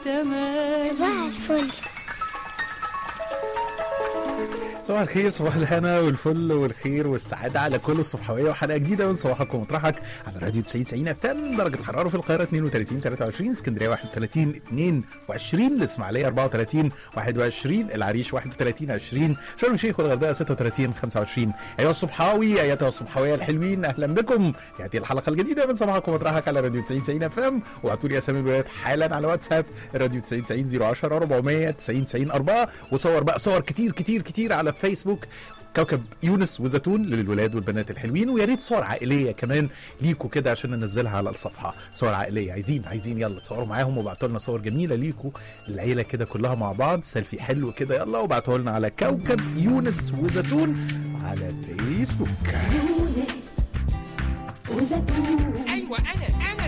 تمام صباح الفل صباح الخير صباح الهنا والفل والخير والسعادة على كل الصبحوية وحلقة جديدة من صباحك ومطرحك على راديو 90 90 اف ام درجة الحرارة في القاهرة 32 23 اسكندرية 31 22 الإسماعيلية 34 21 العريش 31 20 شرم الشيخ والغردقة 36 25 أيها الصبحاوي أيتها الصبحوية الحلوين أهلا بكم في هذه الحلقة الجديدة من صباحك ومطرحك على راديو 90 90 اف ام وابعتوا لي أسامي الولاد حالا على واتساب راديو 90 90 010 400 90 90 4 وصور بقى صور كتير كتير كتير على فيسبوك كوكب يونس وزيتون للولاد والبنات الحلوين ويا ريت صور عائليه كمان ليكوا كده عشان ننزلها على الصفحه صور عائليه عايزين عايزين يلا تصوروا معاهم وابعتوا لنا صور جميله ليكوا العيله كده كلها مع بعض سيلفي حلو كده يلا وابعتوا لنا على كوكب يونس وزيتون على الفيسبوك يونس وزيتون ايوه انا انا